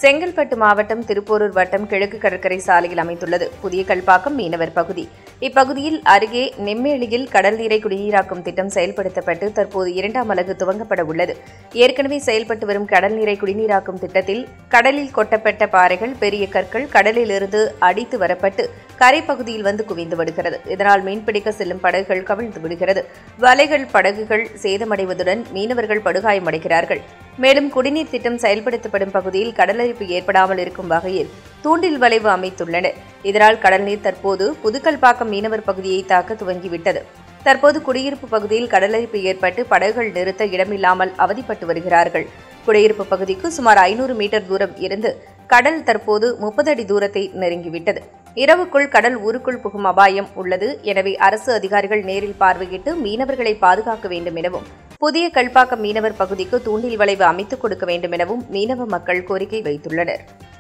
செங்கல்பட்டு மாவட்டம் திருப்போரூர் வட்டம் கிழக்கு கடற்கரை சாலையில் அமைந்துள்ளது புதிய கல்பாக்கம் மீனவர் பகுதி இப்பகுதியில் அருகே நெம்மேலியில் கடல் நீரை குடிநீராக்கும் திட்டம் செயல்படுத்தப்பட்டு தற்போது இரண்டாம் அலகு துவங்கப்பட உள்ளது ஏற்கனவே செயல்பட்டு வரும் கடல் நீரை குடிநீராக்கும் திட்டத்தில் கடலில் கொட்டப்பட்ட பாறைகள் பெரிய கற்கள் கடலில் இருந்து அடித்து வரப்பட்டு கரைப்பகுதியில் வந்து குவிந்து விடுகிறது இதனால் மீன்பிடிக்க செல்லும் படகுகள் கவிழ்ந்து விடுகிறது வலைகள் படகுகள் சேதமடைவதுடன் மீனவர்கள் படுகாயமடைகிறார்கள் மேலும் குடிநீர் திட்டம் செயல்படுத்தப்படும் பகுதியில் கடலரிப்பு ஏற்படாமல் இருக்கும் வகையில் தூண்டில் வளைவு அமைத்துள்ளனர் இதனால் கடல்நீர் தற்போது புதுக்கல்பாக்கம் மீனவர் பகுதியை தாக்க துவங்கிவிட்டது தற்போது குடியிருப்பு பகுதியில் கடலரிப்பு ஏற்பட்டு படகுகள் நிறுத்த இடமில்லாமல் அவதிப்பட்டு வருகிறார்கள் குடியிருப்பு பகுதிக்கு சுமார் ஐநூறு மீட்டர் தூரம் இருந்து கடல் தற்போது முப்பது அடி தூரத்தை நெருங்கிவிட்டது இரவுக்குள் கடல் ஊருக்குள் புகும் அபாயம் உள்ளது எனவே அரசு அதிகாரிகள் நேரில் பார்வையிட்டு மீனவர்களை பாதுகாக்க வேண்டும் எனவும் புதிய கல்பாக்கம் மீனவர் பகுதிக்கு தூண்டில் வளைவு அமைத்துக் கொடுக்க வேண்டும் எனவும் மீனவ மக்கள் கோரிக்கை வைத்துள்ளனர்